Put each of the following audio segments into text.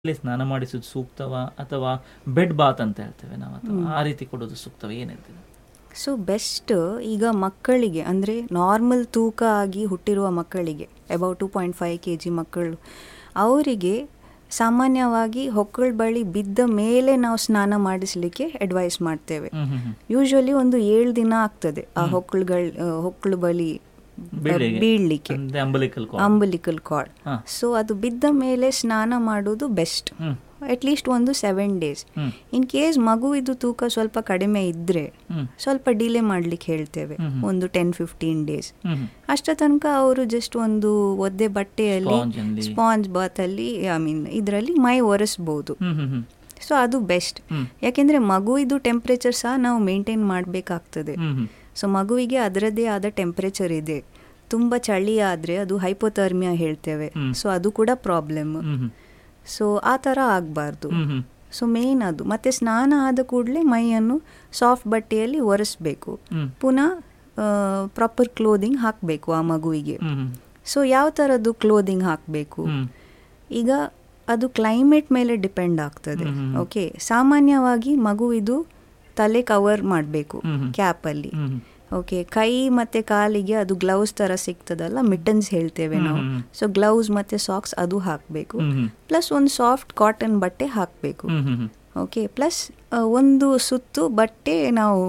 ಅಲ್ಲಿ ಸ್ನಾನ ಮಾಡಿಸೋದು ಸೂಕ್ತವಾ ಅಥವಾ ಬೆಡ್ ಬಾತ್ ಅಂತ ಹೇಳ್ತೇವೆ ನಾವು ಅಥವಾ ಆ ರೀತಿ ಕೊಡೋದು ಸೂಕ್ತವ ಏನ್ ಹೇಳ್ತೀರಾ ಸೊ ಬೆಸ್ಟ್ ಈಗ ಮಕ್ಕಳಿಗೆ ಅಂದರೆ ನಾರ್ಮಲ್ ತೂಕ ಆಗಿ ಹುಟ್ಟಿರುವ ಮಕ್ಕಳಿಗೆ about two point five K G ಮಕ್ಕಳು ಅವರಿಗೆ ಸಾಮಾನ್ಯವಾಗಿ ಹೊಕ್ಕಳ ಬಳಿ ಬಿದ್ದ ಮೇಲೆ ನಾವು ಸ್ನಾನ ಮಾಡಿಸಲಿಕ್ಕೆ ಅಡ್ವೈಸ್ ಮಾಡ್ತೇವೆ ಹ್ಮ್ ಹ್ಮ್ ಹ್ಮ್. ಯೂಶಲಿ ಒಂದು ಏಳು ದಿನ ಆಗ್ತದೆ ಆ ಹೊಕ್ಕಳುಗಳ ಹೊಕ್ಕಳು ಬಳಿ ಬೀಳಿಗೆ. ಬೀಳಲಿಕ್ಕೆ ಅಂದ್ರೆ ಅಂಬಲಿಕಲ್ cord. ಅಂಬಲಿಕಲ್ ಕಾರ್ಡ್ ಹಾ. ಸೊ ಅದು ಬಿದ್ದ ಮೇಲೆ ಸ್ನಾನ ಮಾಡೋದು ಬೆಸ್ಟ್ ಹ್ಮ್ ಅಟ್ಲೀಸ್ಟ್ ಒಂದು seven days hmm in case ಮಗುವಿದು ತೂಕ ಸ್ವಲ್ಪ ಕಡಿಮೆ ಇದ್ದರೆ ಹ್ಮ್ ಸ್ವಲ್ಪ ಡಿಲೇ ಮಾಡ್ಲಿಕ್ಕೆ ಹೇಳ್ತೇವೆ ಹ್ಮ್ ಹ್ಮ್. ಒಂದು ten fifteen days hmm hmm. ಅಷ್ಟ ತನಕ ಅವರು ಜಸ್ಟ್ ಒಂದು ಒದ್ದೆ ಬಟ್ಟೆಯಲ್ಲಿ Sponge ಅಲ್ಲಿ. ಸ್ಪಾಂಜ್ ಬಾತಲ್ಲಿ ಐ ಮೀನ್ ಇದರಲ್ಲಿ ಮೈ ಒರೆಸ್ಬೋದು ಹ್ಮ್ ಹ್ಮ್ ಹ್ಮ್ ಸೊ ಅದು ಬೆಸ್ಟ್ ಹ್ಮ್. ಯಾಕೆಂದ್ರೆ ಮಗುವಿದು ಟೆಂಪ್ರೇಚರ್ ಸಹ ನಾವು ಮೇಂಟೈನ್ ಮಾಡಬೇಕಾಗ್ತದೆ ಹ್ಮ್ ಹ್ಮ್. ಸೊ ಮಗುವಿಗೆ ಅದರದ್ದೇ ಆದ ಟೆಂಪ್ರೇಚರ್ ಇದೆ ತುಂಬ ಚಳಿ ಆದರೆ ಅದು ಹೈಪೋಥರ್ಮಿಯಾ ಹೇಳ್ತೇವೆ ಹ್ಮ್. ಸೊ ಅದು ಕೂಡ ಪ್ರಾಬ್ಲಮ್ ಹ್ಮ್ ಹ್ಮ್. ಸೊ ಆ ಥರ ಆಗಬಾರ್ದು ಹ್ಮ್ ಹ್ಮ್. ಸೊ ಮೇನ್ ಅದು ಮತ್ತೆ ಸ್ನಾನ ಆದ ಕೂಡಲೇ ಮೈಯನ್ನು ಸಾಫ್ಟ್ ಬಟ್ಟೆಯಲ್ಲಿ ಒರೆಸ್ಬೇಕು ಹ್ಮ್. ಪುನಃ ಪ್ರಾಪರ್ ಕ್ಲೋದಿಂಗ್ ಹಾಕಬೇಕು ಆ ಮಗುವಿಗೆ ಹ್ಮ್ ಹ್ಮ್. ಸೊ ಯಾವ ಥರದ್ದು ಕ್ಲೋದಿಂಗ್ ಹಾಕಬೇಕು ಹ್ಮ್. ಈಗ ಅದು ಕ್ಲೈಮೇಟ್ ಮೇಲೆ ಡಿಪೆಂಡ್ ಆಗ್ತದೆ ಹ್ಮ್ ಹ್ಮ್. ಓಕೆ ಸಾಮಾನ್ಯವಾಗಿ ಮಗುವಿದು ತಲೆ ಕವರ್ ಮಾಡಬೇಕು ಹ್ಮ್ ಹ್ಮ್. ಕ್ಯಾಪಲ್ಲಿ ಹ್ಮ್ ಹ್ಮ್. ಓಕೆ ಕೈ ಮತ್ತೆ ಕಾಲಿಗೆ ಅದು ಗ್ಲೌಸ್ ಥರ ಸಿಗ್ತದಲ್ಲ ಮಿಟನ್ಸ್ ಹೇಳ್ತೇವೆ ಹ್ಮ್ ನಾವು ಹ್ಮ್. ಸೊ ಗ್ಲೌಸ್ ಮತ್ತೆ ಸಾಕ್ಸ್ ಅದು ಹಾಕಬೇಕು ಹ್ಮ್ ಹ್ಮ್. ಪ್ಲಸ್ ಒಂದು ಸಾಫ್ಟ್ ಕಾಟನ್ ಬಟ್ಟೆ ಹಾಕಬೇಕು hmm hmm hmm. Okay plus ಒಂದು ಸುತ್ತು ಬಟ್ಟೆ ನಾವು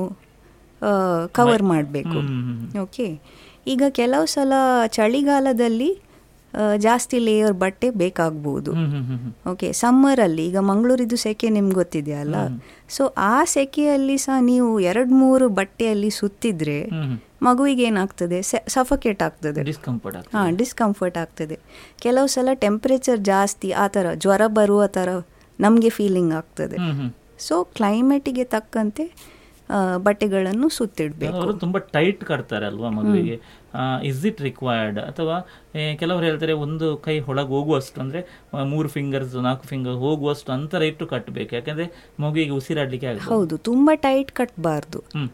ಕವರ್ ಮಾಡಬೇಕು ಹ್ಮ್ ಹ್ಮ್ ಹ್ಮ್. ಓಕೆ ಈಗ ಕೆಲವು ಸಲ ಚಳಿಗಾಲದಲ್ಲಿ ಆ, ಜಾಸ್ತಿ ಲೇಯರ್ ಬಟ್ಟೆ ಬೇಕಾಗ್ಬೋದು ಹ್ಮ್ ಹ್ಮ್ ಹ್ಮ್ ಹ್ಮ್. ಓಕೆ ಸಮ್ಮರಲ್ಲಿ ಈಗ ಮಂಗಳೂರಿದು ಸೆಕೆ ನಿಮ್ಗೆ ಗೊತ್ತಿದೆಯಲ್ಲ ಹ್ಮ್. ಸೊ ಆ ಸೆಕೆಯಲ್ಲಿ ಸಹ ನೀವು ಎರಡು ಮೂರು ಬಟ್ಟೆಯಲ್ಲಿ ಸುತ್ತಿದ್ರೆ ಹ್ಮ್ ಹ್ಮ್. ಮಗುವಿಗೆ ಏನಾಗ್ತದೆ ಸಫಕೇಟ್ ಆಗ್ತದೆ ಡಿಸ್ಕಂಫರ್ಟ್ ಆಗ್ತದೆ ಹಾಂ ಡಿಸ್ಕಂಫರ್ಟ್ ಆಗ್ತದೆ ಕೆಲವು ಸಲ ಟೆಂಪ್ರೇಚರ್ ಜಾಸ್ತಿ ಆ ಥರ ಜ್ವರ ಬರುವ ಥರ ನಮಗೆ ಫೀಲಿಂಗ್ ಆಗ್ತದೆ ಹ್ಮ್ ಹ್ಮ್. ಸೊ ಕ್ಲೈಮೇಟಿಗೆ ತಕ್ಕಂತೆ ಆ, ಬಟ್ಟೆಗಳನ್ನು ಸುತ್ತಿಡಬೇಕು ಅವರು ತುಂಬಾ ಟೈಟ್ ಕಟ್ತಾರೆ ಅಲ್ವಾ ಮಗುವಿಗೆ ಇಸ್ ಇಟ್ ರಿಕ್ವೈರ್ಡ್ ಅಥವಾ ಏ, ಕೆಲವರು ಹೇಳ್ತಾರೆ ಒಂದು ಕೈ ಒಳಗೆ ಹೋಗುವಷ್ಟು ಅಂದ್ರೆ ಆ, ಮೂರು ಫಿಂಗರ್ಸ್ ನಾಲ್ಕು ಫಿಂಗರ್ ಹೋಗುವಷ್ಟು ಅಂತರ ಇಟ್ಟು ಕಟ್ಟಬೇಕು ಯಾಕಂದ್ರೆ ಮಗುವಿಗೆ ಉಸಿರಾಡ್ಲಿಕ್ಕೆ ಆಗ ಹೌದು ತುಂಬ ಟೈಟ್ ಕಟ್ಟಬಾರ್ದು ಹ್ಮ್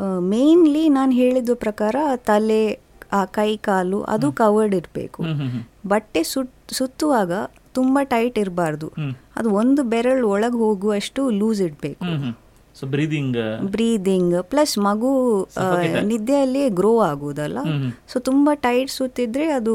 ಮೇನ್ಲಿ ನಾನು ಹೇಳಿದ ಪ್ರಕಾರ ತಲೆ ಆ ಕೈ ಕಾಲು ಅದು ಕವರ್ಡ್ ಇರಬೇಕು ಹ್ಮ್ ಹ್ಮ್ ಹ್ಮ್. ಬಟ್ಟೆ ಸುಟ್ ಸುತ್ತುವಾಗ ತುಂಬ ಟೈಟ್ ಇರಬಾರ್ದು ಹ್ಮ್ ಅದು ಒಂದು ಬೆರಳು ಒಳಗೆ ಹೋಗುವಷ್ಟು ಲೂಸ್ ಇಡಬೇಕು hmm hmm so breathing breathing plus ಮಗು ಆ, Suffocate. ನಿದ್ದೆಯಲ್ಲಿ ಗ್ರೋ ಆಗುದಲ್ಲ ಹ್ಮ್ ಹ್ಮ್. ಸೊ ತುಂಬ ಟೈಟ್ ಸುತ್ತಿದ್ರೆ ಅದು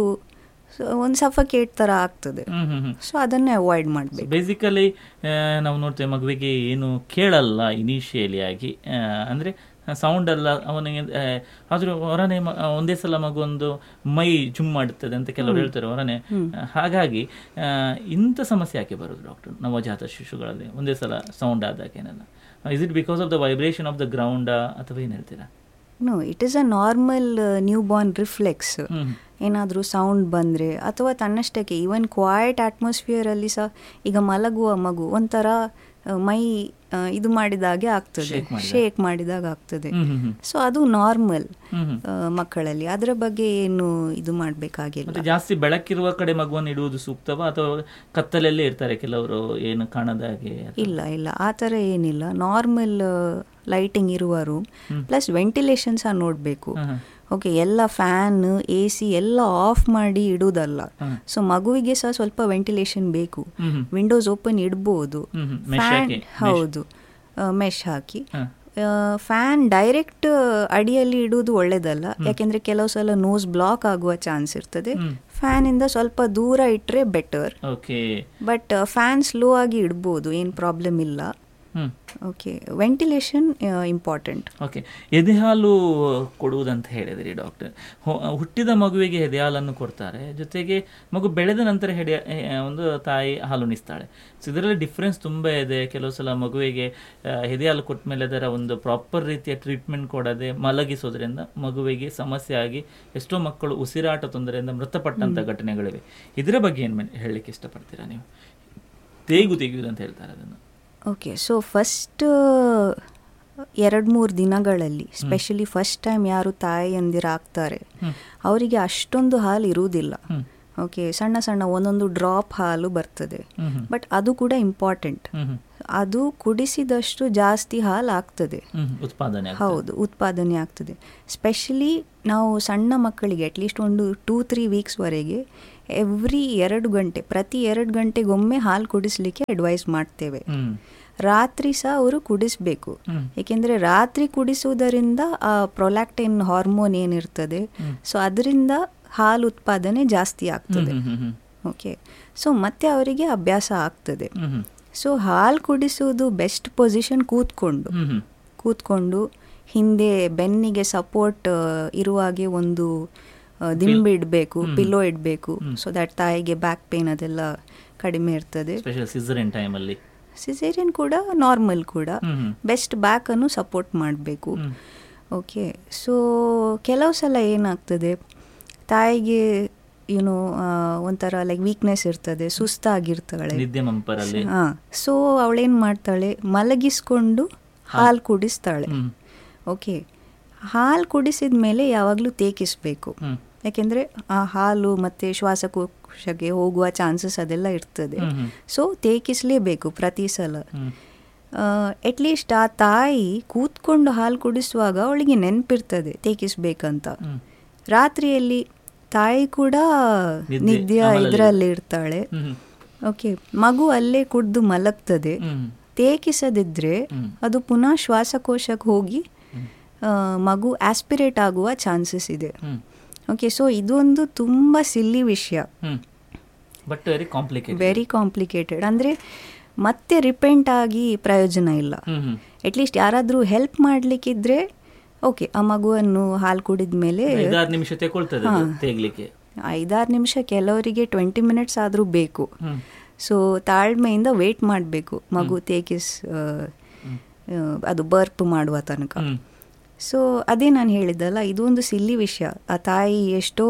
ಒಂದು ಸಫಕೇಟ್ ಥರ ಆಗ್ತದೆ ಹ್ಮ್ ಹ್ಮ್ ಹ್ಮ್ ಸೊ ಅದನ್ನೇ ಅವಾಯ್ಡ್ ಮಾಡಬೇಕು ಬೇಸಿಕಲಿ ನಾವು ನೋಡ್ತೇವೆ ಮಗುವಿಗೆ ಏನು ಕೇಳಲ್ಲ ಇನಿಷಿಯಲಿ ಆಗಿ ಆ, ಅಂದ್ರೆ ಸೌಂಡ್ ಅಲ್ಲ ಅವನಿಗೆ ಆ, ಆದ್ರೂ ಹೊರನೆ ಮ- ಒಂದೇ ಸಲ ಮಗು ಒಂದು ಮೈ ಜುಮ್ ಮಾಡುತ್ತದೆ ಅಂತ ಕೆಲವರು ಹೇಳ್ತಾರೆ ಹೊರನೆ ಆ, ಹಾಗಾಗಿ ಆ, ಇಂಥ ಸಮಸ್ಯೆ ಯಾಕೆ ಬರುದು ಡಾಕ್ಟರ್ ನವಜಾತ ಶಿಶುಗಳಲ್ಲಿ ಒಂದೇ ಸಲ ಸೌಂಡ್ ಆದಾಗ ಏನೆಲ್ಲ is it because of the vibration of the ground ಅಥವಾ ಏನ್ ಹೇಳ್ತೀರಾ no it is a normal newborn reflex hmm ಏನಾದರೂ ಸೌಂಡ್ ಬಂದರೆ ಅಥವಾ ತನ್ನಷ್ಟಕ್ಕೆ ಈವನ್ ಕ್ವಾಯ್ಟ್ ಅಟ್ಮಾಸ್ಫಿಯರಲ್ಲಿ ಸಹ ಈಗ ಮಲಗುವ ಮಗು ಒಂಥರ ಆ, ಮೈ ಆ, ಇದು ಮಾಡಿದಾಗೆ ಆಗ್ತದೆ Shake ಮಾಡಿದಾಗ. ಶೇಕ್ ಮಾಡಿದಾಗ ಆಗ್ತದೆ ಹ್ಮ್ ಹ್ಮ್ ಹ್ಮ್ ಸೊ ಅದು ನಾರ್ಮಲ್ ಹ್ಮ್ ಹ್ಮ್ ಮಕ್ಕಳಲ್ಲಿ ಅದರ ಬಗ್ಗೆ ಏನು ಇದು ಮಾಡಬೇಕಾಗಿಲ್ಲ ಮತ್ತೆ ಜಾಸ್ತಿ ಬೆಳಕಿರುವ ಕಡೆ ಮಗುವನ್ನು ಇಡುವುದು ಸೂಕ್ತವಾ ಅಥವಾ ಕತ್ತಲಲ್ಲೇ ಇರ್ತಾರೆ ಕೆಲವರು ಏನು ಕಾಣದ ಹಾಗೆ ಅಥವಾ- ಇಲ್ಲ ಇಲ್ಲ ಆ ಥರ ಏನಿಲ್ಲ ನಾರ್ಮಲ್ ಲೈಟಿಂಗ್ ಇರುವ ರೂಮ್ ಪ್ಲಸ್ ವೆಂಟಿಲೇಷನ್ ಸಹ ನೋಡಬೇಕು ಹ್ಮ್ ಹ್ಮ್. ಓಕೆ ಎಲ್ಲ ಫ್ಯಾನ್ ಎ ಸಿ ಎಲ್ಲ ಆಫ್ ಮಾಡಿ ಇಡುವುದಲ್ಲ ಹ್ಮ್. ಸೊ ಮಗುವಿಗೆ ಸಹ ಸ್ವಲ್ಪ ವೆಂಟಿಲೇಷನ್ ಬೇಕು ಹ್ಮ್ ಹ್ಮ್. ವಿಂಡೋಸ್ ಓಪನ್ ಇಡ್ಬೋದು ಹ್ಮ್ ಹ್ಮ್. Mesh ಫ್ಯಾನ್ ಹಾಕಿ, mesh. ಹೌದು ಮೆಶ್ ಹಾಕಿ ಹ. ಫ್ಯಾನ್ ಡೈರೆಕ್ಟ್ ಅಡಿಯಲ್ಲಿ ಇಡುವುದು ಒಳ್ಳೇದಲ್ಲ ಯಾಕೆಂದ್ರೆ ಕೆಲವು ಸಲ ನೋಸ್ ಬ್ಲಾಕ್ ಆಗುವ ಚಾನ್ಸ್ ಇರ್ತದೆ ಹ್ಮ್. ಫ್ಯಾನ್ ಇಂದ ಸ್ವಲ್ಪ ದೂರ ಇಟ್ಟರೆ better okay but fan slow ಆಗಿ ಇಡ್ಬೋದು ಏನು ಪ್ರಾಬ್ಲಮ್ ಇಲ್ಲ hmm okay ventilation important okay ಎದೆಹಾಲು ಕೊಡುವುದಂತ ಹೇಳಿದ್ರಿ ಡಾಕ್ಟರ್ ಹೊ- ಹುಟ್ಟಿದ ಮಗುವಿಗೆ ಎದೆಹಾಲನ್ನು ಕೊಡ್ತಾರೆ ಜೊತೆಗೆ ಮಗು ಬೆಳೆದ ನಂತರ ಹೆಡೆ ಎ- ಒಂದು ತಾಯಿ ಹಾಲುಣಿಸ್ತಾಳೆ ಸೊ ಇದರಲ್ಲಿ ಡಿಫ್ರೆನ್ಸ್ ತುಂಬ ಇದೆ ಕೆಲವು ಸಲ ಮಗುವಿಗೆ ಆ, ಎದೆಹಾಲು ಕೊಟ್ಟ ಮೇಲೆ ಅದರ ಒಂದು ಪ್ರಾಪರ್ ರೀತಿಯ ಟ್ರೀಟ್ಮೆಂಟ್ ಕೊಡದೆ ಮಲಗಿಸೋದ್ರಿಂದ ಮಗುವಿಗೆ ಸಮಸ್ಯೆ ಆಗಿ ಎಷ್ಟೋ ಮಕ್ಕಳು ಉಸಿರಾಟ ತೊಂದರೆಯಿಂದ ಮೃತಪಟ್ಟಂತ ಘಟನೆಗಳಿವೆ ಇದರ ಬಗ್ಗೆ ಏನು ಹೇಳಲಿಕ್ಕೆ ಇಷ್ಟಪಡ್ತೀರಾ ನೀವು ತೇಗು ತೆಗೆಯುವುದು ಅಂತ ಹೇಳ್ತಾರೆ ಅದನ್ನು ಓಕೆ ಸೊ ಫಸ್ಟ್ ಎರಡು ಮೂರು ದಿನಗಳಲ್ಲಿ ಸ್ಪೆಷಲಿ ಫಸ್ಟ್ ಟೈಮ್ ಯಾರು ತಾಯಿಯಂದಿರ ಆಗ್ತಾರೆ ಹ್ಮ್. ಅವರಿಗೆ ಅಷ್ಟೊಂದು ಹಾಲು ಇರುವುದಿಲ್ಲ ಹ್ಮ್. ಓಕೆ ಸಣ್ಣ ಸಣ್ಣ ಒಂದೊಂದು ಡ್ರಾಪ್ ಹಾಲು ಬರ್ತದೆ ಹ್ಮ್ ಹ್ಮ್. ಬಟ್ ಅದು ಕೂಡ ಇಂಪಾರ್ಟೆಂಟ್ ಹ್ಮ್ ಹ್ಮ್. ಅದು ಕುಡಿಸಿದಷ್ಟು ಜಾಸ್ತಿ ಹಾಲು ಆಗ್ತದೆ ಹ್ಮ್ ಉತ್ಪಾದನೆ ಆಗ್ತದೆ. ಹೌದು ಉತ್ಪಾದನೆ ಆಗ್ತದೆ ಸ್ಪೆಷಲಿ ನಾವು ಸಣ್ಣ ಮಕ್ಕಳಿಗೆ ಅಟ್ಲೀಸ್ಟ್ ಒಂದು ಟೂ ತ್ರೀ ವೀಕ್ಸ್ವರೆಗೆ ಎವ್ರಿ ಎರಡು ಗಂಟೆ ಪ್ರತಿ ಎರಡು ಗಂಟೆಗೊಮ್ಮೆ ಹಾಲು ಕುಡಿಸ್ಲಿಕ್ಕೆ ಅಡ್ವೈಸ್ ಮಾಡ್ತೇವೆ ಹ್ಮ್ ರಾತ್ರಿ ಸಹ ಅವರು ಕುಡಿಸ್ಬೇಕು ಹ್ಮ್. ಏಕೆಂದರೆ ರಾತ್ರಿ ಕುಡಿಸುವುದರಿಂದ ಆ ಪ್ರೊಲ್ಯಾಕ್ಟಿನ್ ಹಾರ್ಮೋನ್ ಏನಿರ್ತದೆ ಹ್ಮ್. ಸೊ ಅದರಿಂದ ಹಾಲು ಉತ್ಪಾದನೆ ಜಾಸ್ತಿ ಆಗ್ತದೆ hmm hmm hmm okay so ಮತ್ತೆ ಅವರಿಗೆ ಅಭ್ಯಾಸ ಆಗ್ತದೆ ಹ್ಮ್ ಹ್ಮ್ ಸೊ ಹಾಲು ಕುಡಿಸುವುದು ಬೆಸ್ಟ್ ಪೊಸಿಷನ್ ಕೂತ್ಕೊಂಡು ಹ್ಮ್ ಹ್ಮ್ ಕೂತ್ಕೊಂಡು ಹಿಂದೆ ಬೆನ್ನಿಗೆ ಸಪೋರ್ಟ್ ಇರುವಾಗೆ ಒಂದು ಆ, ದಿಂಬು ಇಡಬೇಕು ಹ್ಮ್. ಪಿಲ್ಲೋ ಇಡಬೇಕು ಹ್ಮ್. ಸೊ ದಟ್ ತಾಯಿಗೆ ಬ್ಯಾಕ್ ಪೇನ್ ಅದೆಲ್ಲ ಕಡಿಮೆ ಇರ್ತದೆ ಸ್ಪೆಷಲ್ ಸಿಸರಿನ್ ಟೈಮಲ್ಲಿ ಸಿಸೇರಿಯನ್ ಕೂಡ ನಾರ್ಮಲ್ ಕೂಡ ಹ್ಮ್ ಹ್ಮ್ ಬೆಸ್ಟ್ ಬ್ಯಾಕನ್ನು ಸಪೋರ್ಟ್ ಮಾಡಬೇಕು ಹ್ಮ್. ಓಕೆ ಸೊ ಕೆಲವು ಸಲ ಏನಾಗ್ತದೆ ತಾಯಿಗೆ ಯುನೋ ಒಂಥರ ಲೈಕ್ ವೀಕ್ನೆಸ್ ಇರ್ತದೆ ಸುಸ್ತಾಗಿರ್ತಾಳೆ ನಿದ್ದೆ ಮಂಪರಲ್ಲಿ ಹಾಂ ಸೊ ಅವಳೇನು ಮಾಡ್ತಾಳೆ ಮಲಗಿಸ್ಕೊಂಡು ಹಾಲು ಕುಡಿಸ್ತಾಳೆ ಹ್ಮ್ ಓಕೆ ಹಾಲು ಕುಡಿಸಿದ ಮೇಲೆ ಯಾವಾಗಲೂ ತೇಕಿಸ್ಬೇಕು ಹ್ಮ್ ಯಾಕೆಂದರೆ ಆ ಹಾಲು ಮತ್ತು ಶ್ವಾಸಕೋಶಕ್ಕೆ ಹೋಗುವ ಚಾನ್ಸಸ್ ಅದೆಲ್ಲ ಇರ್ತದೆ ಹ್ಮ್ ಹ್ಮ್ ಸೊ ತೇಕಿಸ್ಲೇಬೇಕು ಪ್ರತಿ ಸಲ ಹ್ಮ್ ಅಟ್ಲೀಸ್ಟ್ ಆ ತಾಯಿ ಕೂತ್ಕೊಂಡು ಹಾಲು ಕುಡಿಸುವಾಗ ಅವಳಿಗೆ ನೆನಪಿರ್ತದೆ ತೇಕಿಸ್ಬೇಕಂತ ಹ್ಮ್ ರಾತ್ರಿಯಲ್ಲಿ ತಾಯಿ ಕೂಡ ನಿದ್ದೆ, ನಿದ್ದೆಯ ಅಮಲಲ್ಲಿ. ಇದರಲ್ಲಿ ಇರ್ತಾಳೆ ಹ್ಮ್ ಹ್ಮ್ ಓಕೆ ಮಗು ಅಲ್ಲೇ ಕುಡ್ದು ಮಲಗ್ತದೆ ಹ್ಮ್ ತೇಕಿಸದಿದ್ರೆ ಹ್ಮ್. ಅದು ಪುನಃ ಶ್ವಾಸಕೋಶಕ್ಕೆ ಹೋಗಿ ಹ್ಮ್. ಆ, ಮಗು ಆಸ್ಪಿರೇಟ್ ಆಗುವ ಚಾನ್ಸಸ್ ಇದೆ ಹ್ಮ್ ಓಕೆ ಸೊ ಇದೊಂದು ತುಂಬ ಸಿಲ್ಲಿ ವಿಷಯ hmm but very complicated very complicated ಅಂದರೆ ಮತ್ತೆ ರಿಪೆಂಟ್ ಆಗಿ ಪ್ರಯೋಜನ ಇಲ್ಲ ಹ್ಮ್ ಹ್ಮ್ ಅಟ್ಲೀಸ್ಟ್ ಯಾರಾದರೂ ಹೆಲ್ಪ್ ಮಾಡಲಿಕ್ಕಿದ್ರೆ ಓಕೆ ಆ ಮಗುವನ್ನು ಹಾಲು ಕುಡಿದ ಮೇಲೆ ಐದಾರು ನಿಮಿಷ ತಗೊಳ್ತದೆ ಅದು ಹಾ. ತೆಗ್ಲಿಕ್ಕೆ ಐದಾರು ನಿಮಿಷ ಕೆಲವರಿಗೆ ಟ್ವೆಂಟಿ ಮಿನಿಟ್ಸ್ ಆದರೂ ಬೇಕು ಹ್ಮ್ ಸೊ ತಾಳ್ಮೆಯಿಂದ ವೇಟ್ ಮಾಡಬೇಕು ಮಗು ತೇಕಿಸ್ ಆ, ಹ್ಮ್. ಆ, ಅದು ಬರ್ಪ್ ಮಾಡುವ ತನಕ ಹ್ಮ್ ಸೊ ಅದೇ ನಾನು ಹೇಳಿದ್ದಲ್ಲ ಇದೊಂದು ಸಿಲ್ಲಿ ವಿಷಯ ಆ ತಾಯಿ ಎಷ್ಟೋ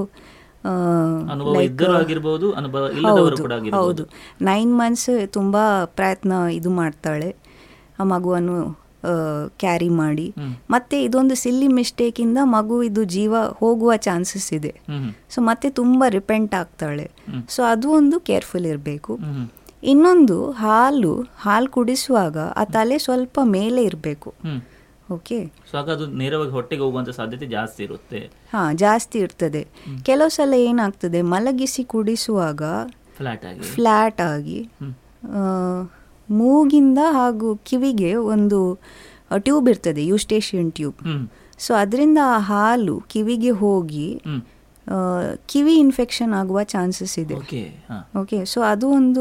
ಆ, ಅನುಭವ like, ಇದ್ದರೂ ಆಗಿರ್ಬೋದು ಅನುಭವ ಇಲ್ಲದವರು ಕೂಡ ಹೌದು ಆಗಿರ್ಬೋದು ಹೌದು ನೈನ್ ಮಂತ್ಸ್ ತುಂಬ ಪ್ರಯತ್ನ ಇದು ಮಾಡ್ತಾಳೆ ಆ ಮಗುವನ್ನು ಕ್ಯಾರಿ ಮಾಡಿ ಹ್ಮ್. ಮತ್ತೆ ಇದೊಂದು ಸಿಲ್ಲಿ ಮಿಸ್ಟೇಕಿಂದ ಮಗು ಇದು ಜೀವ ಹೋಗುವ ಚಾನ್ಸಸ್ ಇದೆ ಹ್ಮ್ ಹ್ಮ್ ಸೊ ಮತ್ತೆ ತುಂಬ ರಿಪೆಂಟ್ ಆಗ್ತಾಳೆ ಹ್ಮ್. ಸೊ ಅದು ಒಂದು ಕೇರ್ಫುಲ್ ಇರಬೇಕು ಹ್ಮ್ ಹ್ಮ್ ಇನ್ನೊಂದು ಹಾಲು ಹಾಲು ಕುಡಿಸುವಾಗ ಆ ತಲೆ ಸ್ವಲ್ಪ ಮೇಲೆ ಇರಬೇಕು ಹ್ಮ್ ಓಕೆ ಸೊ ಆಗ ಅದು ನೇರವಾಗಿ ಹೊಟ್ಟೆಗೆ ಹೋಗುವಂತ ಸಾಧ್ಯತೆ ಜಾಸ್ತಿ ಇರುತ್ತೆ ಹಾಂ ಜಾಸ್ತಿ ಇರ್ತದೆ ಕೆಲವು ಸಲ ಏನಾಗ್ತದೆ ಮಲಗಿಸಿ ಕುಡಿಸುವಾಗ ಫ್ಲಾಟ್ ಆಗಿ ಫ್ಲ್ಯಾಟ್ ಆಗಿ ಹ್ಮ್ ಆ, ಮೂಗಿಂದ ಹಾಗೂ ಕಿವಿಗೆ ಒಂದು ಟ್ಯೂಬ್ ಇರ್ತದೆ ಯೂಸ್ಟೇಷಿಯನ್ ಟ್ಯೂಬ್ ಹ್ಮ್ ಸೊ ಅದರಿಂದ ಆ ಹಾಲು ಕಿವಿಗೆ ಹೋಗಿ ಹ್ಮ್ ಆ, ಕಿವಿ ಇನ್ಫೆಕ್ಷನ್ ಆಗುವ ಚಾನ್ಸಸ್ ಇದೆ ಓಕೆ ಹಾ ಓಕೆ ಸೊ ಅದು ಒಂದು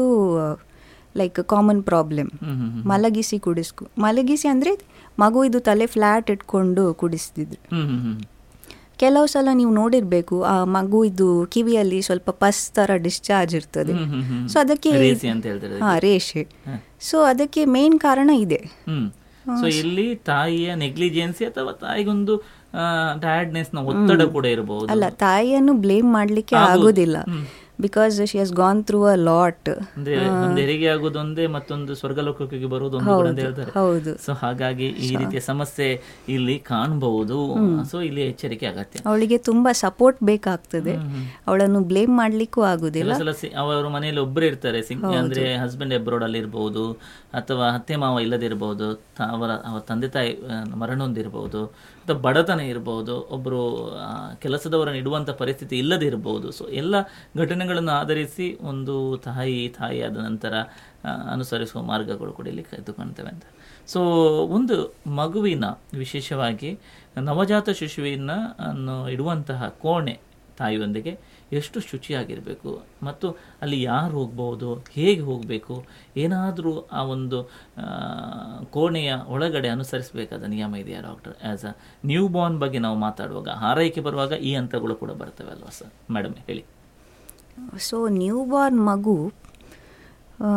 like common problem hmm hmm hmm ಮಲಗಿಸಿ ಕುಡಿಸ್ಕು ಮಲಗಿಸಿ ಅಂದರೆ ಮಗು ಇದು ತಲೆ ಫ್ಲ್ಯಾಟ್ ಇಟ್ಕೊಂಡು ಕುಡಿಸ್ತಿದ್ರು ಹ್ಮ್ ಹ್ಮ್ ಹ್ಮ್ ಕೆಲವು ಸಲ ನೀವು ನೋಡಿರ್ಬೇಕು ಆ ಮಗು ಇದು ಕಿವಿಯಲ್ಲಿ ಸ್ವಲ್ಪ ಪಸ್ ಥರ ಡಿಸ್ಚಾರ್ಜ್ ಇರ್ತದೆ ಹ್ಮ್ ಹ್ಮ್ ಹ್ಮ್. ಸೊ ಅದಕ್ಕೆ ರೇಸಿ ಅಂತ ಹೇಳ್ತಾರೆ ಹಾಂ ರೇಷೆ ಹಾ. ಸೊ ಅದಕ್ಕೆ ಮೇನ್ ಕಾರಣ ಇದೆ ಹ್ಮ್ ಸೊ ಇಲ್ಲಿ ತಾಯಿಯ ನೆಗ್ಲಿಜೆನ್ಸಿ ಅಥವಾ ತಾಯಿಗೊಂದು ಟಯರ್ಡ್ನೆಸ್ ನ ಒತ್ತಡ ಕೂಡ ಇರಬಹುದು ಅಲ್ಲ ತಾಯಿಯನ್ನು ಬ್ಲೇಮ್ ಮಾಡಲಿಕ್ಕೆ ಆಗೋದು. ಆಗೋದಿಲ್ಲ hmm. Because she has gone through a lot ಅಂದ್ರೆ ಒಂದು ಹೆರಿಗೆ ಆಗೋದೊಂದೇ ಮತ್ತೊಂದು ಸ್ವರ್ಗಲೋಕಕ್ಕೆ ಬರೋದೊಂದು ಕೂಡ ಅಂತ ಹೇಳ್ತಾರೆ ಹೌದು ಸೊ ಹಾಗಾಗಿ ಈ ರೀತಿಯ ಸಮಸ್ಯೆ ಇಲ್ಲಿ ಕಾಣಬಹುದು ಸೊ ಇಲ್ಲಿ ಎಚ್ಚರಿಕೆ ಅಗತ್ಯ ಅವಳಿಗೆ ತುಂಬಾ ಸಪೋರ್ಟ್ ಬೇಕಾಗ್ತದೆ ಹ್ಮ್, ಹ್ಮ್. ಅವಳನ್ನು ಬ್ಲೇಮ್ ಮಾಡ್ಲಿಕ್ಕೂ ಆಗುದಿಲ್ಲ ಕೆಲವು ಸಲ ಸಿ- ಅವರ ಮನೆಯಲ್ಲಿ ಒಬ್ಬರೇ ಇರ್ತಾರೆ ಸಿಂಗ್- ಅಂದ್ರೆ ಹಸ್ಬೆಂಡ್ ಅಬ್ರೋಡ್ ಅಲ್ಲಿ ಇರ್ಬೋದು ಅಥವಾ ಅತ್ತೆ ಮಾವ ಇಲ್ಲದಿರ್ಬೋದು ತ- ಅವರ ಅವರ ತಂದೆ ತಾಯಿ ಆ, ಮರಣ ಹೊಂದಿರ್ಬೋದು ಅಥವಾ ಬಡತನ ಇರ್ಬೋದು ಒಬ್ಬರು ಕೆಲಸದವರನ್ನು ಇಡುವಂತ ಪರಿಸ್ಥಿತಿ ಇಲ್ಲದಿರ್ಬೋದು ಸೊ ಎಲ್ಲ ಘಟನೆಗಳನ್ನು ಆಧರಿಸಿ ಒಂದು ತಾಯಿ ತಾಯಿಯಾದ ನಂತರ ಆ, ಅನುಸರಿಸುವ ಮಾರ್ಗಗಳು ಕೂಡ ಇಲ್ಲಿ ಎದ್ದು ಕಾಣ್ತವೆ ಅಂತ ಸೊ ಒಂದು ಮಗುವಿನ ವಿಶೇಷವಾಗಿ ನವಜಾತ ಶಿಶುವಿನ ಅನ್ನು ಇಡುವಂತಹ ಕೋಣೆ ತಾಯಿಯೊಂದಿಗೆ ಎಷ್ಟು ಶುಚಿಯಾಗಿರಬೇಕು ಮತ್ತು ಅಲ್ಲಿ ಯಾರು ಹೋಗ್ಬೋದು ಹೇಗೆ ಹೋಗಬೇಕು ಏನಾದರೂ ಆ ಒಂದು ಆ, ಕೋಣೆಯ ಒಳಗಡೆ ಅನುಸರಿಸಬೇಕಾದ ನಿಯಮ ಇದೆಯಾ doctor as a newborn ಬಗ್ಗೆ ನಾವು ಮಾತಾಡುವಾಗ ಹಾರೈಕೆ ಬರುವಾಗ ಈ ಹಂತಗಳು ಕೂಡ ಬರ್ತವೆ ಅಲ್ವಾ ಸರ್ ಮೇಡಮ್ ಹೇಳಿ ಸೊ ನ್ಯೂ ಬಾರ್ನ್ ಮಗು ಆ,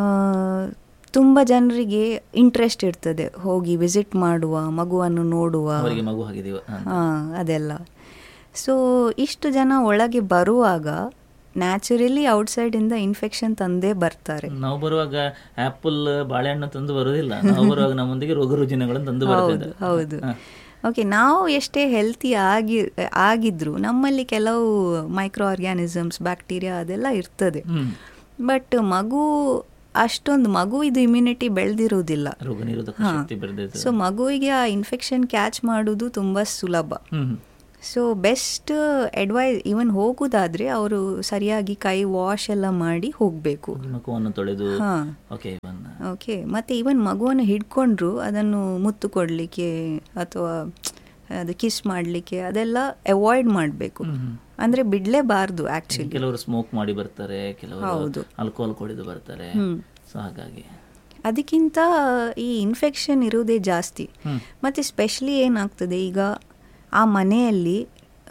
ತುಂಬ ಜನರಿಗೆ ಇಂಟ್ರೆಸ್ಟ್ ಇರ್ತದೆ ಹೋಗಿ ವಿಸಿಟ್ ಮಾಡುವ ಮಗುವನ್ನು ನೋಡುವ ಅವರಿಗೆ ಮಗು ಆಗಿದೀವ ಹಾಂ ಅದೆಲ್ಲ ಸೊ ಇಷ್ಟು ಜನ ಒಳಗೆ ಬರುವಾಗ ನ್ಯಾಚುರಲಿ ಔಟ್ಸೈಡಿಂದ ಇನ್ಫೆಕ್ಷನ್ ತಂದೇ ಬರ್ತಾರೆ ನಾವು ಬರುವಾಗ ಆಪಲ್ ಬಾಳೆಹಣ್ಣು ತಂದು ಬರುವುದಿಲ್ಲ ನಾವು ಬರುವಾಗ ನಮ್ಮೊಂದಿಗೆ ರೋಗ ರುಜಿನಗಳನ್ನು ತಂದು ಹೌದು ಬರ್ತಿದ್ದಾರೆ ಹೌದು ಹಾ. ಓಕೆ ನಾವು ಎಷ್ಟೇ ಹೆಲ್ತಿ ಆಗಿ ಆಗಿದ್ರು ನಮ್ಮಲ್ಲಿ ಕೆಲವು ಮೈಕ್ರೋ ಆರ್ಗ್ಯಾನಿಸಮ್ಸ್ ಬ್ಯಾಕ್ಟೀರಿಯಾ ಅದೆಲ್ಲ ಇರ್ತದೆ ಹ್ಮ್ ಬಟ್ ಮಗು ಅಷ್ಟೊಂದು ಮಗು ಇದು ಇಮ್ಯುನಿಟಿ ಬೆಳೆದಿರುವುದಿಲ್ಲ ರೋಗ ನಿರೋಧಕ ಹಾ. ಶಕ್ತಿ ಬೆಳೆದಿದೆ ಸೊ ಮಗುವಿಗೆ ಆ ಇನ್ಫೆಕ್ಷನ್ ಕ್ಯಾಚ್ ಮಾಡೋದು ತುಂಬ ಸುಲಭ hmm so best advice even ಹೋಗುದಾದ್ರೆ ಅವರು ಸರಿಯಾಗಿ ಕೈ ವಾಶ್ ಎಲ್ಲ ಮಾಡಿ ಹೋಗಬೇಕು ಮುಖವನ್ನು ತೊಳೆದು ಹಾ. ಓಕೆ ಇವನ್ ಓಕೆ ಮತ್ತು ಇವನ್ ಮಗುವನ್ನು ಹಿಡ್ಕೊಂಡ್ರು ಅದನ್ನು ಮುತ್ತು ಕೊಡಲಿಕ್ಕೆ ಅಥವಾ ಅದು ಕಿಸ್ ಮಾಡಲಿಕ್ಕೆ ಅದೆಲ್ಲ ಅವಾಯ್ಡ್ ಮಾಡಬೇಕು ಅಂದರೆ ಬಿಡಲೇಬಾರ್ದು ಆ್ಯಕ್ಚುಲಿ ಕೆಲವರು ಸ್ಮೋಕ್ ಮಾಡಿ ಬರ್ತಾರೆ ಕೆಲವರು ಹೌದು. ಆಲ್ಕೋಹಾಲ್ ಕುಡಿದು ಬರ್ತಾರೆ ಹ್ಮ್. ಸೊ ಹಾಗಾಗಿ ಅದಕ್ಕಿಂತ ಈ ಇನ್ಫೆಕ್ಷನ್ ಇರುವುದೇ ಜಾಸ್ತಿ ಹ್ಮ್. ಮತ್ತು ಸ್ಪೆಷಲಿ ಏನಾಗ್ತದೆ ಈಗ ಆ ಮನೆಯಲ್ಲಿ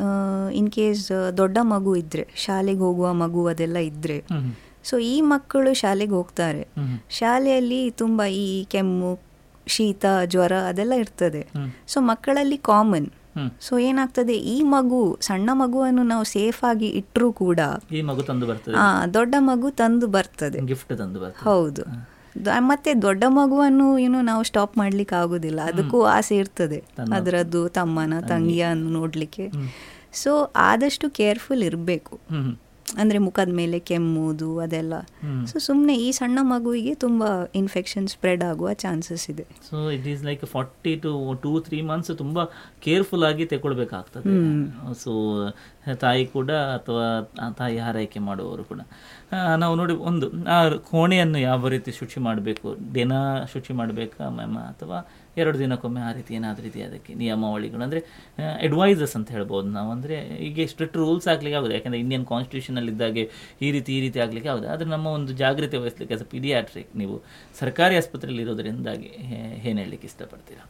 ಇನ್ ಕೇಸ್ ದೊಡ್ಡ ಮಗು ಇದ್ದರೆ ಶಾಲೆಗೆ ಹೋಗುವ ಮಗು ಅದೆಲ್ಲ ಇದ್ದರೆ ಹ್ಮ್. ಸೊ ಈ ಮಕ್ಕಳು ಶಾಲೆಗೆ ಹೋಗ್ತಾರೆ ಹ್ಮ್. ಶಾಲೆಯಲ್ಲಿ ತುಂಬ ಈ ಕೆಮ್ಮು ಶೀತ ಜ್ವರ ಅದೆಲ್ಲ ಇರ್ತದೆ ಹ್ಮ್. ಸೊ ಮಕ್ಕಳಲ್ಲಿ ಕಾಮನ್ ಹ್ಮ್. ಸೊ ಏನಾಗ್ತದೆ ಈ ಮಗು ಸಣ್ಣ ಮಗುವನ್ನು ನಾವು ಸೇಫ್ ಆಗಿ ಇಟ್ಟರೂ ಕೂಡ ಈ ಮಗು ತಂದು ಬರ್ತದೆ ಆ, ದೊಡ್ಡ ಮಗು ತಂದು ಬರ್ತದೆ ಗಿಫ್ಟ್ ತಂದು ಬರ್ತದೆ ಹೌದು ದ- ಮತ್ತೆ ದೊಡ್ಡ ಮಗುವನ್ನು ಏನು ನಾವು ಸ್ಟಾಪ್ ಮಾಡ್ಲಿಕ್ಕೆ ಆಗುದಿಲ್ಲ ಅದಕ್ಕೂ ಆಸೆ ಇರ್ತದೆ ತನ್ನ- ಅದರದ್ದು ತಮ್ಮನ ತಂಗಿಯನ್ನು ನೋಡ್ಲಿಕ್ಕೆ ಹ್ಮ್. ಸೊ ಆದಷ್ಟು ಕೇರ್ಫುಲ್ ಇರಬೇಕು ಹ್ಮ್. ಅಂದ್ರೆ ಮುಖದ ಮೇಲೆ ಕೆಮ್ಮುವುದು ಅದೆಲ್ಲ ಹ್ಮ್. ಸೊ ಸುಮ್ಮನೆ ಈ ಸಣ್ಣ ಮಗುವಿಗೆ ತುಂಬಾ ಇನ್ಫೆಕ್ಷನ್ ಸ್ಪ್ರೆಡ್ ಆಗುವ ಚಾನ್ಸಸ್ ಇದೆ so it is like forty to two three months ತುಂಬ ಕೇರ್ಫುಲ್ ಆಗಿ ತಗೊಳ್ಬೇಕಾಗ್ತದೆ ಸೊ ತಾಯಿ ಕೂಡ ಅಥವಾ ಆ ತಾಯಿ ಹಾರೈಕೆ ಮಾಡುವವರು ಕೂಡ ಆ, ನಾವು ನೋಡಿ ಒಂದು ಆ ಕೋಣೆಯನ್ನು ಯಾವ ರೀತಿ ಶುಚಿ ಮಾಡಬೇಕು ದಿನ ಶುಚಿ ಮಾಡಬೇಕಾ ಮ್ಯಾಮ್ ಅಥವಾ ಎರಡು ದಿನಕ್ಕೊಮ್ಮೆ ಆ ರೀತಿ ಏನಾದರೂ ಇದೆಯಾ ಅದಕ್ಕೆ ನಿಯಮಾವಳಿಗಳು ಅಂದರೆ ಅಡ್ವೈಸಸ್ ಅಂತ ಹೇಳ್ಬೋದು ನಾವು ಅಂದರೆ ಈಗ ಸ್ಟ್ರಿಕ್ಟ್ ರೂಲ್ಸ್ ಆಗ್ಲಿಕ್ಕೆ ಆಗುದು ಯಾಕಂದರೆ ಇಂಡಿಯನ್ ಕಾನ್ಸ್ಟಿಟ್ಯೂಷನಲ್ಲಿ ಇದ್ದಾಗೆ ಈ ರೀತಿ ಈ ರೀತಿ ಆಗಲಿಕ್ಕೆ ಆಗುದು ಆದರೆ ನಮ್ಮ ಒಂದು ಜಾಗೃತಿ ವಹಿಸ್ಲಿಕ್ಕೆ ಆಸ್ ಪಿಡಿಯಾಟ್ರಿಕ್ ನೀವು ಸರ್ಕಾರಿ ಆಸ್ಪತ್ರೆಯಲ್ಲಿ ಇರೋದ್ರಿಂದಾಗಿ ಏನು ಹೇಳಲಿಕ್ಕೆ ಇಷ್ಟಪಡ್ತೀರಾ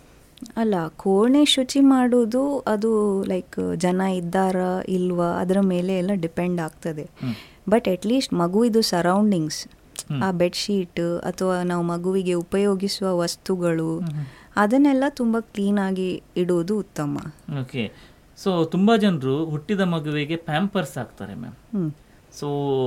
ಅಲ್ಲ ಕೋಣೆ ಶುಚಿ ಮಾಡುವುದು ಅದು ಲೈಕ್ ಜನ ಇದ್ದಾರಾ ಇಲ್ವಾ ಅದರ ಮೇಲೆ ಎಲ್ಲ ಡಿಪೆಂಡ್ ಆಗ್ತದೆ ಹ್ಮ್. ಬಟ್ ಅಟ್ಲೀಸ್ಟ್ ಮಗುವಿದು ಸರೌಂಡಿಂಗ್ಸ್ ಹ್ಮ್. ಆ ಬೆಡ್ಶೀಟ್ ಅಥವಾ ನಾವು ಮಗುವಿಗೆ ಉಪಯೋಗಿಸುವ ವಸ್ತುಗಳು ಹ್ಮ್. ಅದನ್ನೆಲ್ಲ ತುಂಬ ಕ್ಲೀನಾಗಿ ಇಡುವುದು ಉತ್ತಮ ಓಕೆ ಸೊ ತುಂಬ ಜನರು ಹುಟ್ಟಿದ ಮಗುವಿಗೆ ಪ್ಯಾಂಪರ್ಸ್ ಹಾಕ್ತಾರೆ ಮ್ಯಾಮ್ ಹ್ಮ್ ಸೊ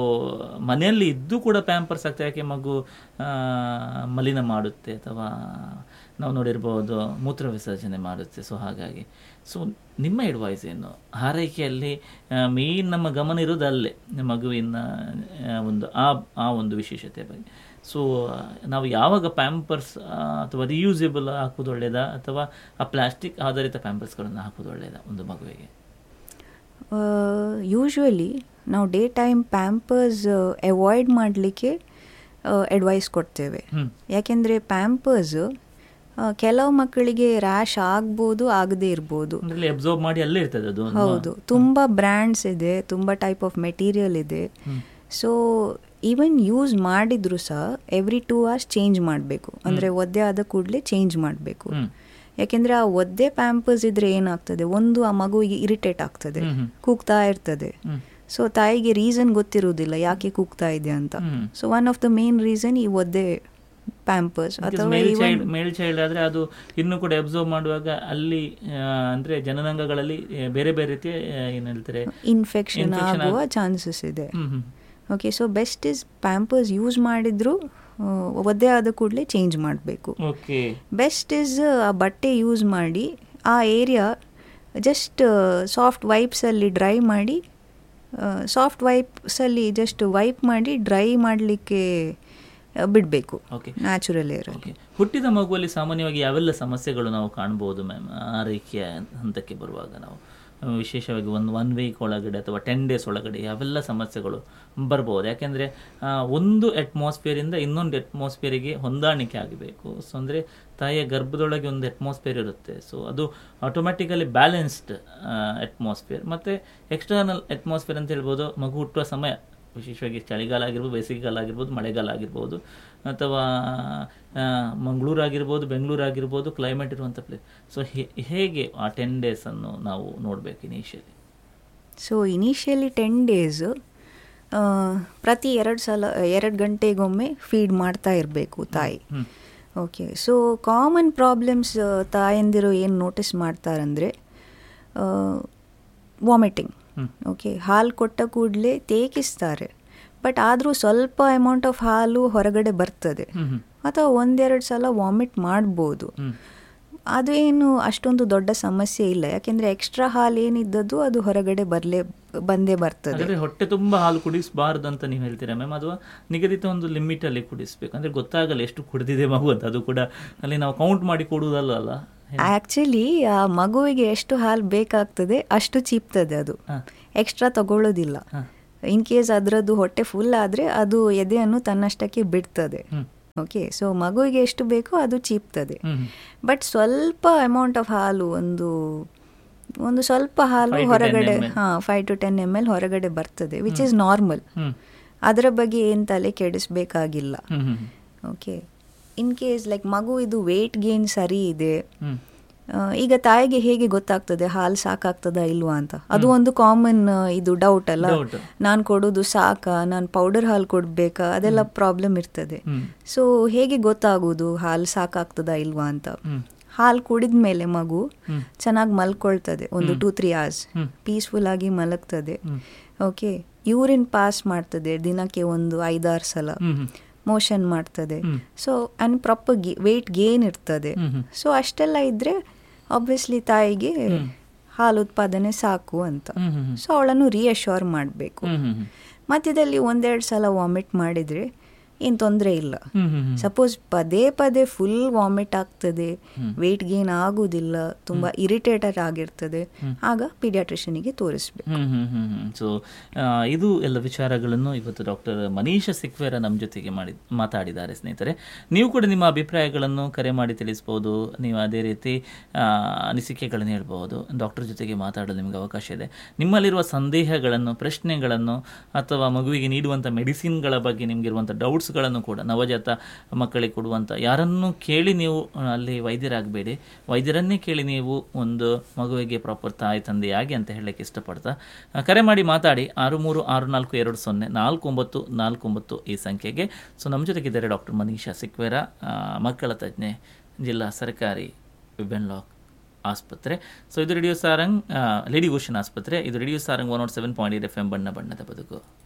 ಮನೆಯಲ್ಲಿ ಇದ್ದು ಕೂಡ ಪ್ಯಾಂಪರ್ಸ್ ಆಗ್ತದೆ ಯಾಕೆ ಮಗು ಆ, ಮಲಿನ ಮಾಡುತ್ತೆ ಅಥವಾ ನಾವು ನೋಡಿರ್ಬೋದು ಮೂತ್ರ ವಿಸರ್ಜನೆ ಮಾಡುತ್ತೆ ಸೊ ಹಾಗಾಗಿ ಸೊ ನಿಮ್ಮ ಅಡ್ವೈಸ್ ಏನು ಆರೈಕೆಯಲ್ಲಿ ಮೇನ್ ನಮ್ಮ ಗಮನ ಇರೋದು ಅಲ್ಲೇ ಮಗುವಿನ ಆ, ಒಂದು ಆ ಆ ಒಂದು ವಿಶೇಷತೆ ಬಗ್ಗೆ ಸೊ ನಾವು ಯಾವಾಗ ಪ್ಯಾಂಪರ್ಸ್ ಅಥವಾ ರಿಯೂಸೇಬಲ್ ಹಾಕೋದು ಒಳ್ಳೆಯದಾ ಅಥವಾ ಆ ಪ್ಲಾಸ್ಟಿಕ್ ಆಧಾರಿತ ಪ್ಯಾಂಪರ್ಸ್ಗಳನ್ನು ಹಾಕೋದು ಒಳ್ಳೆಯದಾ ಒಂದು ಮಗುವಿಗೆ ಯೂಶ್ವಲಿ ನಾವು ಡೇ ಟೈಮ್ ಪ್ಯಾಂಪರ್ಸ್ ಅವಾಯ್ಡ್ ಮಾಡಲಿಕ್ಕೆ ಅಡ್ವೈಸ್ ಕೊಡ್ತೇವೆ ಹ್ಮ್. ಯಾಕೆಂದರೆ ಪ್ಯಾಂಪರ್ಸ್ ಕೆಲವು ಮಕ್ಕಳಿಗೆ ರ್ಯಾಶ್ ಆಗ್ಬೋದು ಆಗದೇ ಇರ್ಬೋದು ಅದರಲ್ಲಿ ಅಬ್ಸರ್ವ್ ಮಾಡಿ ಅಲ್ಲೇ ಇರ್ತದೆ ಅದು ಹೌದು ತುಂಬ ಬ್ರ್ಯಾಂಡ್ಸ್ ಇದೆ ತುಂಬ ಟೈಪ್ ಆಫ್ ಮೆಟೀರಿಯಲ್ ಇದೆ ಹ್ಮ್. ಸೊ ಈವನ್ ಯೂಸ್ ಮಾಡಿದ್ರು ಸಹ ಎವ್ರಿ ಟೂ ಅವರ್ಸ್ ಚೇಂಜ್ ಮಾಡಬೇಕು ಅಂದರೆ ಒದ್ದೆ ಆದ ಕೂಡಲೇ ಚೇಂಜ್ ಮಾಡಬೇಕು ಹ್ಮ್. ಯಾಕೆಂದರೆ ಆ ಒದ್ದೆ ಪ್ಯಾಂಪರ್ಸ್ ಇದ್ರೆ ಏನಾಗ್ತದೆ ಒಂದು ಆ ಮಗುವಿಗೆ ಇರಿಟೇಟ್ ಆಗ್ತದೆ ಹ್ಮ್ ಹ್ಮ್. ಕೂಗ್ತಾ ಇರ್ತದೆ ಹ್ಮ್. ಸೊ ತಾಯಿಗೆ ರೀಸನ್ ಗೊತ್ತಿರುವುದಿಲ್ಲ ಯಾಕೆ ಕೂಗ್ತಾ ಇದೆ ಅಂತ hmm. So one of the main reason ಈ ಒದ್ದೆ ಪ್ಯಾಂಪರ್ಸ್ ಅಥವಾ male even- child male child ಆದ್ರೆ ಅದು ಇನ್ನೂ ಕೂಡ ಅಬ್ಸರ್ವ್ ಮಾಡುವಾಗ ಅಲ್ಲಿ ಆ, ಅಂದ್ರೆ ಜನನಾಂಗಗಳಲ್ಲಿ ಆ, ಬೇರೆ ಬೇರೆ ರೀತಿಯ ಆ, ಏನ್ ಹೇಳ್ತಾರೆ ಇನ್ಫೆಕ್ಷನ್ Infection ಆಗುವ ಆಗ್- ಚಾನ್ಸಸ್ ಇದೆ hmm hmm okay so best is pampers use ಮಾಡಿದ್ರು ಆ, ಒದ್ದೆ ಆದ ಕೂಡಲೇ ಚೇಂಜ್ ಮಾಡಬೇಕು ಓಕೆ ಬೆಸ್ಟ್ ಇಸ್ ಆ ಬಟ್ಟೆ ಯೂಸ್ ಮಾಡಿ ಆ ಏರಿಯಾ ಜಸ್ಟ್ ಸಾಫ್ಟ್ ವೈಪ್ಸಲ್ಲಿ ಡ್ರೈ ಮಾಡಿ ಸಾಫ್ಟ್ ವೈಪ್ಸಲ್ಲಿ ಜಸ್ಟ್ ವೈಪ್ ಮಾಡಿ ಡ್ರೈ ಮಾಡಲಿಕ್ಕೆ ಬಿಡಬೇಕು ಓಕೆ ನ್ಯಾಚುರಲ್ ಏರ್ ಓಕೆ ಹುಟ್ಟಿದ ಮಗುವಲ್ಲಿ ಸಾಮಾನ್ಯವಾಗಿ ಯಾವೆಲ್ಲ ಸಮಸ್ಯೆಗಳು ನಾವು ಕಾಣ್ಬೋದು ಮ್ಯಾಮ್ ಆರೈಕೆಯ ಹಂತಕ್ಕೆ ಬರುವಾಗ ನಾವು ಆ, ವಿಶೇಷವಾಗಿ ಒಂದು ಒನ್ ವೀಕ್ ಒಳಗಡೆ ಅಥವಾ ಟೆನ್ ಡೇಸ್ ಒಳಗಡೆ ಯಾವೆಲ್ಲ ಸಮಸ್ಯೆಗಳು ಬರ್ಬೋದು ಯಾಕೆಂದರೆ ಒಂದು ಅಟ್ಮಾಸ್ಫಿಯರಿಂದ ಇನ್ನೊಂದು ಅಟ್ಮಾಸ್ಫಿಯರಿಗೆ ಹೊಂದಾಣಿಕೆ ಆಗಬೇಕು ಸೊ ಅಂದರೆ ತಾಯಿಯ ಗರ್ಭದೊಳಗೆ ಒಂದು ಅಟ್ಮಾಸ್ಫಿಯರ್ ಇರುತ್ತೆ ಸೊ ಅದು ಆಟೋಮ್ಯಾಟಿಕಲಿ ಬ್ಯಾಲೆನ್ಸ್ಡ್ ಅಟ್ಮಾಸ್ಫಿಯರ್ ಮತ್ತು ಎಕ್ಸ್ಟರ್ನಲ್ ಅಟ್ಮಾಸ್ಫಿಯರ್ ಅಂತ ಹೇಳ್ಬೋದು ಮಗು ಹುಟ್ಟುವ ಸಮಯ ವಿಶೇಷವಾಗಿ ಚಳಿಗಾಲ ಆಗಿರ್ಬೋದು ಬೇಸಿಗೆಗಾಲ ಆಗಿರ್ಬೋದು ಮಳೆಗಾಲ ಆಗಿರ್ಬೋದು ಅಥವಾ ಆ, ಮಂಗಳೂರು ಆಗಿರ್ಬೋದು ಬೆಂಗಳೂರು ಆಗಿರ್ಬೋದು ಕ್ಲೈಮೇಟ್ ಇರುವಂಥ ಪ್ಲೇಸ್ ಸೊ ಹೇಗೆ ಆ ಟೆನ್ ಡೇಸನ್ನು ನಾವು ನೋಡಬೇಕು initially so initially ten days ಪ್ರತಿ ಎರಡು ಸಲ ಎರಡು ಗಂಟೆಗೊಮ್ಮೆ ಫೀಡ್ ಮಾಡ್ತಾ ಇರಬೇಕು ತಾಯಿ hmm. Okay so common problems ತಾಯಂದಿರು ಏನು ನೋಟಿಸ್ ಮಾಡ್ತಾರಂದರೆ ವಾಮಿಟಿಂಗ್ ಹ್ಮ್. ಓಕೆ ಹಾಲು ಕೊಟ್ಟ ಕೂಡಲೇ ತೇಕಿಸ್ತಾರೆ ಬಟ್ ಆದರೂ ಸ್ವಲ್ಪ ಅಮೌಂಟ್ ಆಫ್ ಹಾಲು ಹೊರಗಡೆ ಬರ್ತದೆ ಹ್ಮ್ ಹ್ಮ್. ಅಥವಾ ಒಂದೆರಡು ಸಲ ವಾಮಿಟ್ ಮಾಡ್ಬೋದು ಹ್ಮ್. ಅದು ಏನು ಅಷ್ಟೊಂದು ದೊಡ್ಡ ಸಮಸ್ಯೆ ಇಲ್ಲ ಯಾಕೆಂದರೆ ಎಕ್ಸ್ಟ್ರಾ ಹಾಲು ಏನಿದ್ದದ್ದು ಅದು ಹೊರಗಡೆ ಬರಲೇ ಬಂದೇ ಬರ್ತದೆ ಹಾಗಾದ್ರೆ ಹೊಟ್ಟೆ ತುಂಬ ಹಾಲು ಕುಡಿಸಬಾರ್ದು ಅಂತ ನೀವು ಹೇಳ್ತೀರಾ ಮ್ಯಾಮ್ ಅಥವಾ ನಿಗದಿತ ಒಂದು ಲಿಮಿಟ್ ಅಲ್ಲಿ ಕುಡಿಸ್ಬೇಕು ಅಂದ್ರೆ ಗೊತ್ತಾಗಲ್ಲ ಎಷ್ಟು ಕುಡಿದಿದೆ ಮಗು ಅಂತ ಅದು ಕೂಡ ಅಲ್ಲಿ ನಾವು ಕೌಂಟ್ ಮಾಡಿ ಕೊಡುವುದಲ್ಲ ಅಲ್ಲ ಆಕ್ಚುಲಿ ಆ ಮಗುವಿಗೆ ಎಷ್ಟು ಹಾಲು ಬೇಕಾಗ್ತದೆ ಅಷ್ಟು ಚೀಪ್ತದೆ ಅದು ಹಾ. ಎಕ್ಸ್ಟ್ರಾ ತಗೊಳ್ಳೋದಿಲ್ಲ ಹಾ. ಇನ್ ಕೇಸ್ ಅದರದ್ದು ಹೊಟ್ಟೆ ಫುಲ್ ಆದರೆ ಅದು ಎದೆಯನ್ನು ತನ್ನಷ್ಟಕ್ಕೆ ಬಿಡ್ತದೆ ಹ್ಮ್. ಓಕೆ ಸೊ ಮಗುವಿಗೆ ಎಷ್ಟು ಬೇಕೋ ಅದು ಚೀಪ್ತದೆ ಹ್ಮ್ ಹ್ಮ್. ಬಟ್ ಸ್ವಲ್ಪ ಅಮೌಂಟ್ ಆಫ್ ಹಾಲು ಒಂದು ಒಂದು ಸ್ವಲ್ಪ ಹಾಲು Five to 10 ಹೊರಗಡೆ ml. ಹಾಂ five to ten M L ಹೊರಗಡೆ ಬರ್ತದೆ ವಿಚ್ ಇಸ್ ನಾರ್ಮಲ್ ಹ್ಮ್. ಅದರ ಬಗ್ಗೆ ಏನು ತಲೆ ಕೆಡಿಸ್ಬೇಕಾಗಿಲ್ಲ hmm hmm. Okay in case like ಮಗು ಇದು ವೇಟ್ ಗೇನ್ ಸರಿ ಇದೆ ಹ್ಮ್. ಆ, ಈಗ ತಾಯಿಗೆ ಹೇಗೆ ಗೊತ್ತಾಗ್ತದೆ ಹಾಲು ಸಾಕಾಗ್ತದಾ ಇಲ್ವಾ ಅಂತ ಅದು ಒಂದು ಕಾಮನ್ ಇದು ಡೌಟ್ ಅಲ್ಲ Doubt. ನಾನು ಕೊಡೋದು ಸಾಕಾ ನಾನು ಪೌಡರ್ ಹಾಲು ಕೊಡ್ಬೇಕಾ ಅದೆಲ್ಲ ಪ್ರಾಬ್ಲಮ್ ಇರ್ತದೆ ಹ್ಮ್. ಸೊ ಹೇಗೆ ಗೊತ್ತಾಗೋದು ಹಾಲು ಸಾಕಾಗ್ತದಾ ಇಲ್ವಾ ಅಂತ ಹ್ಮ್. ಹಾಲು ಕುಡಿದ ಮೇಲೆ ಮಗು ಹ್ಮ್. ಚೆನ್ನಾಗಿ ಮಲ್ಕೊಳ್ತದೆ ಒಂದು two three hours hmm. Peaceful ಆಗಿ ಮಲಗ್ತದೆ ಹ್ಮ್. ಓಕೆ ಯೂರಿನ್ ಪಾಸ್ ಮಾಡ್ತದೆ ದಿನಕ್ಕೆ ಒಂದು ಐದಾರು ಸಲ ಹ್ಮ್ ಹ್ಮ್. ಮೋಷನ್ ಮಾಡ್ತದೆ hmm. So and proper weight gain ಇರ್ತದೆ ಹ್ಮ್ ಹ್ಮ್. ಸೊ ಅಷ್ಟೆಲ್ಲ ಇದ್ರೆ ಆಬ್ವಿಯಸ್ಲಿ ತಾಯಿಗೆ ಹ್ಮ್. ಹಾಲು ಉತ್ಪಾದನೆ ಸಾಕು ಅಂತ ಹ್ಮ್ ಹ್ಮ್ ಹ್ಮ್. ಸೊ ಅವಳನ್ನು ರಿಯಶ್ಯೂರ್ ಮಾಡಬೇಕು ಹ್ಮ್ ಹ್ಮ್ ಹ್ಮ್. ಮಧ್ಯದಲ್ಲಿ ಒಂದೆರಡು ಸಲ ವಾಮಿಟ್ ಮಾಡಿದರೆ ಏನು ತೊಂದರೆ ಇಲ್ಲ ಹ್ಮ್ ಹ್ಮ್ ಹ್ಮ್. ಸಪೋಸ್ ಪದೇ ಪದೇ ಫುಲ್ ವಾಮಿಟ್ ಆಗ್ತದೆ ಹ್ಮ್. ವೇಟ್ ಗೇನ್ ಆಗುದಿಲ್ಲ ತುಂಬ ಇರಿಟೇಟರ್ ಆಗಿರ್ತದೆ ಹ್ಮ್. ಆಗ ಪೀಡಿಯಾಟ್ರಿಷನಿಗೆ ತೋರಿಸ್ಬೇಕು ಹ್ಮ್ ಹ್ಮ್ ಹ್ಮ್ ಹ್ಮ್ ಸೊ ಇದು ಎಲ್ಲ ವಿಚಾರಗಳನ್ನು ಇವತ್ತು ಡಾಕ್ಟರ್ ಮನೀಷ ಸಿಕ್ವೇರ ನಮ್ಮ ಜೊತೆಗೆ ಮಾಡಿ ಮಾತಾಡಿದ್ದಾರೆ ಸ್ನೇಹಿತರೆ ನೀವು ಕೂಡ ನಿಮ್ಮ ಅಭಿಪ್ರಾಯಗಳನ್ನು ಕರೆ ಮಾಡಿ ತಿಳಿಸ್ಬೋದು ನೀವು ಅದೇ ರೀತಿ ಆ, ಅನಿಸಿಕೆಗಳನ್ನು ಹೇಳ್ಬೋದು ಡಾಕ್ಟರ್ ಜೊತೆಗೆ ಮಾತಾಡಲು ನಿಮಗೆ ಅವಕಾಶ ಇದೆ ನಿಮ್ಮಲ್ಲಿರುವ ಸಂದೇಹಗಳನ್ನು ಪ್ರಶ್ನೆಗಳನ್ನು ಅಥವಾ ಮಗುವಿಗೆ ನೀಡುವಂಥ ಮೆಡಿಸಿನ್ಗಳ ಬಗ್ಗೆ ನಿಮಗಿರುವಂಥ ಡೌಟ್ಸ್ಗಳನ್ನು ಕೂಡ ನವಜಾತ ಮಕ್ಕಳಿಗೆ ಕೊಡುವಂಥ ಯಾರನ್ನು ಕೇಳಿ ನೀವು ಆ, ಅಲ್ಲಿ ವೈದ್ಯರಾಗಬೇಡಿ ವೈದ್ಯರನ್ನೇ ಕೇಳಿ ನೀವು ಒಂದು ಮಗುವಿಗೆ ಪ್ರಾಪರ್ ತಾಯಿ ತಂದೆಯಾಗಿ ಅಂತ ಹೇಳಲಿಕ್ಕೆ ಇಷ್ಟಪಡ್ತಾ ಆ, ಕರೆ ಮಾಡಿ ಮಾತಾಡಿ ಆರು ಮೂರು ಆರು ನಾಲ್ಕು ಎರಡು ಸೊನ್ನೆ ನಾಲ್ಕು ಒಂಬತ್ತು ನಾಲ್ಕು ಒಂಬತ್ತು ಈ ಸಂಖ್ಯೆಗೆ ಸೊ ನಮ್ಮ ಜೊತೆಗಿದ್ದಾರೆ ಡಾಕ್ಟರ್ ಮನೀಷಾ ಸಿಕ್ವೇರ ಆ, ಮಕ್ಕಳ ತಜ್ಞೆ ಜಿಲ್ಲಾ ಸರ್ಕಾರಿ ಲಾಕ್ ಆಸ್ಪತ್ರೆ ಸೊ ಇದು ರೇಡಿಯೋ ಸಾರಂಗ್ ಲೇಡಿ ಓಷನ್ ಆಸ್ಪತ್ರೆ ಇದು radio Sarang one not seven point eight F M ಬಣ್ಣ ಬಣ್ಣದ ಬದುಕು